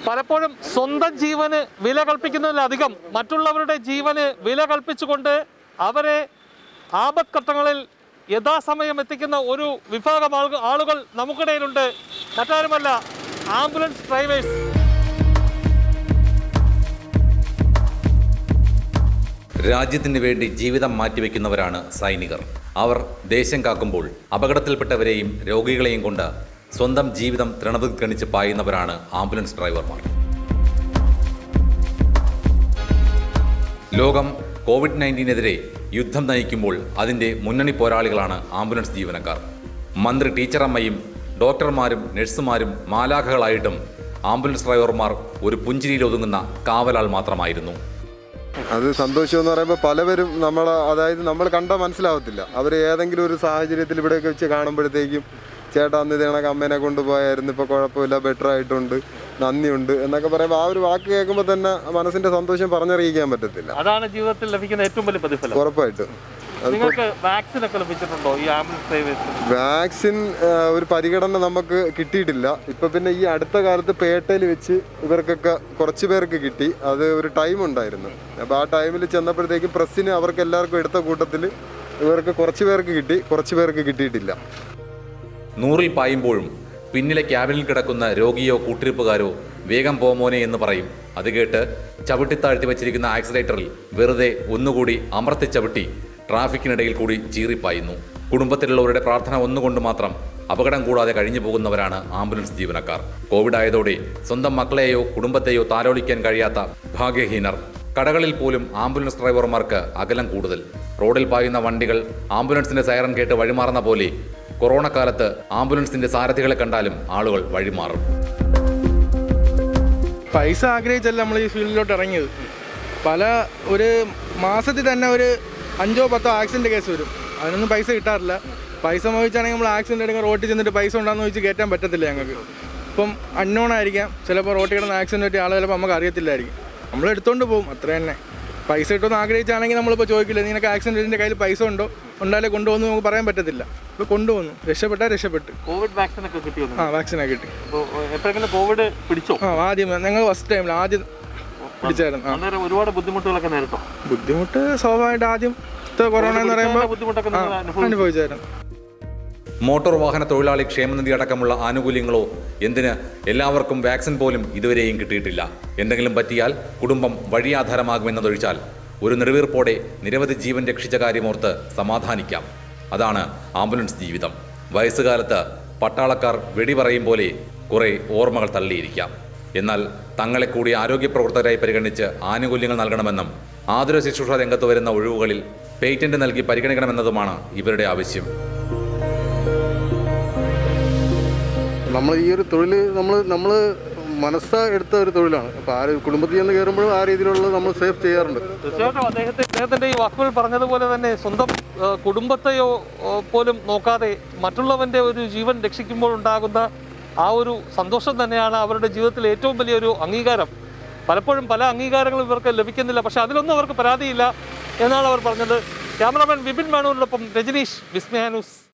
പലപ്പോഴും സ്വന്തം ജീവന് വില കൽപ്പിക്കുന്നതിലധികം മറ്റുള്ളവരുടെ ജീവന് വില കൽപ്പിച്ചുകൊണ്ട് അവരെ ആപത്ഘട്ടങ്ങളിൽ യഥാസമയം എത്തിക്കുന്ന ഒരു വിഭാഗം ആളുകൾ ആളുകൾ നമുക്കിടയിലുണ്ട് മറ്റാരുമല്ല ആംബുലൻസ് ഡ്രൈവേഴ്സ് രാജ്യത്തിന് വേണ്ടി ജീവിതം മാറ്റിവെക്കുന്നവരാണ് സൈനികർ അവർ ദേശം കാക്കുമ്പോൾ അപകടത്തിൽപ്പെട്ടവരെയും രോഗികളെയും കൊണ്ട് സ്വന്തം ജീവിതം തൃണവത്ഗണിച്ച് പായുന്നവരാണ് ആംബുലൻസ് ഡ്രൈവർമാർ ലോകം കോവിഡ് നയൻറ്റീനെതിരെ യുദ്ധം നയിക്കുമ്പോൾ അതിൻ്റെ മുന്നണി പോരാളികളാണ് ആംബുലൻസ് ജീവനക്കാർ മന്ത്രി ടീച്ചറമ്മയും ഡോക്ടർമാരും നഴ്സുമാരും മാലാഖകളായിട്ടും ആംബുലൻസ് ഡ്രൈവർമാർ ഒരു പുഞ്ചിരിയിൽ ഒതുങ്ങുന്ന കാവലാൾ മാത്രമായിരുന്നു അത് സന്തോഷം എന്ന് പറയുമ്പോൾ പലവരും നമ്മളെ അതായത് നമ്മൾ കണ്ടാൽ മനസ്സിലാവത്തില്ല അവർ ഏതെങ്കിലും ഒരു സാഹചര്യത്തിൽ ഇവിടെയൊക്കെ വെച്ച് കാണുമ്പോഴത്തേക്കും ചേട്ടാ അന്ന് ഇത് കണക്ക് അമ്മേനെ കൊണ്ടുപോയായിരുന്നു ഇപ്പോൾ കുഴപ്പമില്ല ബെറ്റർ ആയിട്ടുണ്ട് നന്ദിയുണ്ട് എന്നൊക്കെ പറയുമ്പോൾ ആ ഒരു വാക്ക് കേൾക്കുമ്പോൾ തന്നെ മനസ്സിൻ്റെ സന്തോഷം പറഞ്ഞറിയിക്കാൻ പറ്റത്തില്ല അതാണ് ജീവിതത്തിൽ ലഭിക്കുന്ന ഏറ്റവും വലിയ പ്രതിഫലം ഉറപ്പായിട്ടും അത് നിങ്ങൾക്ക് വാക്സിൻ ഒക്കെ ലഭിച്ചിട്ടുണ്ടോ ഈ ആംബുലൻസ് ഡ്രൈവേഴ്സിന് വാക്സിൻ ആ, ഒരു പരിഗണന നമുക്ക് കിട്ടിയിട്ടില്ല ഇപ്പൊ പിന്നെ ഈ അടുത്ത കാലത്ത് പേട്ടയിൽ വെച്ച് ഇവർക്കൊക്കെ കുറച്ച് പേർക്ക് കിട്ടി അത് ഒരു ടൈം ഉണ്ടായിരുന്നു അപ്പോൾ ആ ടൈമിൽ ചെന്നപ്പോഴത്തേക്കും പ്രസ്സിന് അവർക്ക് എല്ലാവർക്കും എടുത്ത കൂട്ടത്തിൽ ഇവർക്ക് കുറച്ച് പേർക്ക് കിട്ടി കുറച്ച് പേർക്ക് കിട്ടിയിട്ടില്ല നൂറിൽ പായുമ്പോഴും പിന്നിലെ ക്യാബിനിൽ കിടക്കുന്ന രോഗിയോ കൂട്ടിരിപ്പുകാരോ വേഗം പോമോനെ എന്ന് പറയും അത് കേട്ട് ചവിട്ടിത്താഴ്ത്തി വച്ചിരിക്കുന്ന ആക്സിലേറ്ററിൽ വെറുതെ ഒന്നുകൂടി അമർത്തി ചവിട്ടി ട്രാഫിക്കിനിടയിൽ കൂടി ചീറിപ്പായുന്നു കുടുംബത്തിലുള്ളവരുടെ പ്രാർത്ഥന ഒന്നുകൊണ്ട് മാത്രം അപകടം കൂടാതെ കഴിഞ്ഞു പോകുന്നവരാണ് ആംബുലൻസ് ജീവനക്കാർ കോവിഡ് ആയതോടെ സ്വന്തം മക്കളെയോ കുടുംബത്തെയോ താലോലിക്കാൻ കഴിയാത്ത ഭാഗ്യഹീനർ കടകളിൽ പോലും ആംബുലൻസ് ഡ്രൈവർമാർക്ക് അകലം കൂടുതൽ റോഡിൽ പായുന്ന വണ്ടികൾ ആംബുലൻസിന്റെ സൈറൻ കേട്ട് വഴിമാറുന്ന പോലെ കൊറോണ കാലത്ത് ആംബുലൻസിന്റെ സാരഥികളെ കണ്ടാലും ആളുകൾ വഴിമാറും പൈസ ആഗ്രഹിച്ചല്ല നമ്മൾ ഈ ഫീൽഡിലോട്ട് ഇറങ്ങിയത് പല ഒരു മാസത്തിൽ തന്നെ ഒരു അഞ്ചോ പത്തോ ആക്സിഡൻറ്റ് കേസ് വരും അതിനൊന്നും പൈസ കിട്ടാറില്ല പൈസ മോഹിച്ചാണെങ്കിൽ നമ്മൾ ആക്സിഡൻറ്റ് എടുക്കാൻ റോട്ടിൽ ചെന്നിട്ട് പൈസ ഉണ്ടാകുന്ന ചോദിച്ച് കയറ്റാൻ പറ്റത്തില്ല ഞങ്ങൾക്ക് ഇപ്പം അൺനോൺ ആയിരിക്കാം ചിലപ്പോൾ റോട്ടിൽ കിടന്ന് ആക്സിഡൻറ്റ് പറ്റിയ ആൾ ചിലപ്പോൾ നമുക്ക് അറിയത്തില്ലായിരിക്കും നമ്മൾ എടുത്തോണ്ട് പോകും അത്ര തന്നെ പൈസ കിട്ടുമെന്ന് ആഗ്രഹിച്ചാണെങ്കിൽ നമ്മളിപ്പോൾ ചോദിക്കില്ല നിനക്ക് ആക്സിഡൻറ്റിൻ്റെ കയ്യിൽ പൈസ ഉണ്ടോ ഉണ്ടായാലേ കൊണ്ടുപോകുന്നു നമുക്ക് പറയാൻ പറ്റത്തില്ല ഇപ്പോൾ കൊണ്ടുപോകുന്നു രക്ഷപ്പെട്ടാൽ രക്ഷപ്പെട്ട് കോവിഡ് വാക്സിൻ ഒക്കെ കിട്ടിയോ ആ വാക്സിനൊക്കെ കിട്ടി അപ്പോൾ എപ്പോഴെങ്കിലും കോവിഡ് പിടിച്ചോ ആ ആദ്യം ഞങ്ങൾ ഫസ്റ്റ് ടൈമിൽ ആദ്യം പിടിച്ചായിരുന്നു ആ അന്നേരം ഒരുപാട് ബുദ്ധിമുട്ടുകളൊക്കെ നേരിട്ടോ ബുദ്ധിമുട്ട് സ്വാഭാവികമായിട്ട് ആദ്യം കൊറോണ എന്ന് പറയുമ്പോൾ ബുദ്ധിമുട്ടൊക്കെ ആ, നിങ്ങൾ അനുഭവിച്ചു അനുഭവിച്ചായിരുന്നു മോട്ടോർ വാഹന തൊഴിലാളി ക്ഷേമനിധി അടക്കമുള്ള ആനുകൂല്യങ്ങളോ എന്തിന് എല്ലാവർക്കും വാക്സിൻ പോലും ഇതുവരെയും കിട്ടിയിട്ടില്ല എന്തെങ്കിലും പറ്റിയാൽ കുടുംബം വഴിയാധാരമാകുമെന്നതൊഴിച്ചാൽ ഒരു നെടുവീർപ്പോടെ നിരവധി ജീവൻ രക്ഷിച്ച കാര്യമോർത്ത് സമാധാനിക്കാം അതാണ് ആംബുലൻസ് ജീവിതം വയസ്സുകാലത്ത് പട്ടാളക്കാർ വെടി പറയും പോലെ കുറേ ഓർമ്മകൾ തള്ളിയിരിക്കാം എന്നാൽ തങ്ങളെ കൂടി ആരോഗ്യ പ്രവർത്തകരായി പരിഗണിച്ച് ആനുകൂല്യങ്ങൾ നൽകണമെന്നും ആതുര ശുശ്രൂഷ രംഗത്ത് വരുന്ന ഒഴിവുകളിൽ പേറ്റന്റ് നൽകി പരിഗണിക്കണമെന്നതുമാണ് ഇവരുടെ ആവശ്യം നമ്മൾ ഈ ഒരു തൊഴിൽ നമ്മൾ നമ്മൾ മനസ്സ എടുത്ത ഒരു തൊഴിലാണ് അപ്പോൾ ആ ഒരു കുടുംബത്തിൽ ചെന്ന് കയറുമ്പോഴും ആ രീതിയിലുള്ള നമ്മൾ സേഫ് ചെയ്യാറുണ്ട് തീർച്ചയായിട്ടും അദ്ദേഹത്തെ അദ്ദേഹത്തിന്റെ ഈ വാക്കുകൾ പറഞ്ഞതുപോലെ തന്നെ സ്വന്തം ആ, കുടുംബത്തെയോ ആ, പോലും നോക്കാതെ മറ്റുള്ളവന്റെ ഒരു ജീവൻ രക്ഷിക്കുമ്പോൾ ഉണ്ടാകുന്ന ആ ഒരു സന്തോഷം തന്നെയാണ് അവരുടെ ജീവിതത്തിൽ ഏറ്റവും വലിയൊരു അംഗീകാരം പലപ്പോഴും പല അംഗീകാരങ്ങളും ഇവർക്ക് ലഭിക്കുന്നില്ല പക്ഷെ അതിലൊന്നും അവർക്ക് പരാതിയില്ല എന്നാണ് അവർ പറഞ്ഞത് ക്യാമറാമാൻ വിപിൻ മാണൂരിനൊപ്പം രജനീഷ് വിസ്മയ ന്യൂസ്